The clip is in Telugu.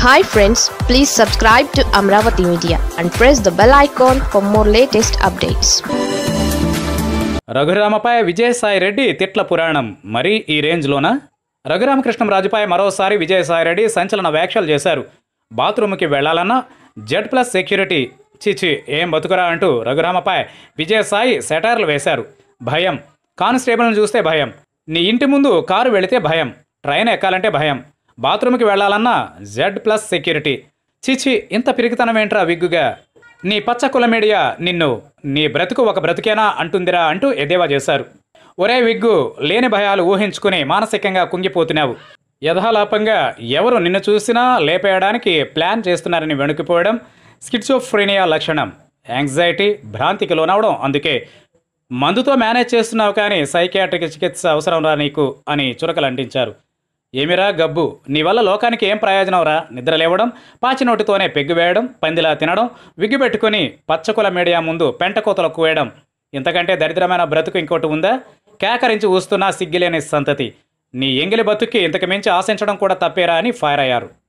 hi friends please subscribe to Amaravati media and press the bell icon for more latest updates రఘురామపై విజయసాయి రెడ్డి తిట్ల పురాణం మరీ ఈ రేంజ్లోనా రఘురామకృష్ణంరాజుపై మరోసారి విజయసాయి రెడ్డి సంచలన వ్యాఖ్యలు చేశారు బాత్రూమ్కి వెళ్లాలన్నా జెడ్ ప్లస్ సెక్యూరిటీ చిచి ఏం బతుకురా అంటూ రఘురామపై విజయసాయి సెటార్లు వేశారు భయం కానిస్టేబుల్ని చూస్తే భయం నీ ఇంటి ముందు కారు వెళితే భయం ట్రైన్ ఎక్కాలంటే భయం బాత్రూమ్కి వెళ్లాలన్నా జెడ్ ప్లస్ సెక్యూరిటీ చిచి ఇంత పిరికితనం ఏంట్రా విగ్గుగా నీ పచ్చ కుల మీడియా నిన్ను నీ బ్రతుకు ఒక బ్రతుకేనా అంటుందిరా అంటూ ఎద్దేవా చేశారు ఒరే విగ్గు లేని భయాలు ఊహించుకుని మానసికంగా కుంగిపోతున్నావు యథాలాపంగా ఎవరు నిన్ను చూసినా లేపేయడానికి ప్లాన్ చేస్తున్నారని వెనుకిపోవడం స్కిట్సోఫ్రేనియా లక్షణం యాంగ్జైటీ భ్రాంతికి లోనవడం అందుకే మందుతో మేనేజ్ చేస్తున్నావు కానీ సైకియాట్రిక్ చికిత్స అవసరం రా నీకు అని చురకలు అంటించారు ఏమిరా గబ్బు నీ వల్ల లోకానికి ఏం ప్రయోజనం రా నిద్ర లేవడం పాచి నోటితోనే పెగ్గు వేయడం పందిలా తినడం విగ్గు పెట్టుకుని పచ్చకుల మీడియా ముందు పెంటకోతలకు వేయడం ఇంతకంటే దరిద్రమైన బ్రతుకు ఇంకోటి ఉందా కేకరించి ఊస్తున్నా సిగ్గిలేని సంతతి నీ ఎంగిలి బతుక్కి ఇంతకు మించి ఆశించడం కూడా తప్పేరా అని ఫైర్ అయ్యారు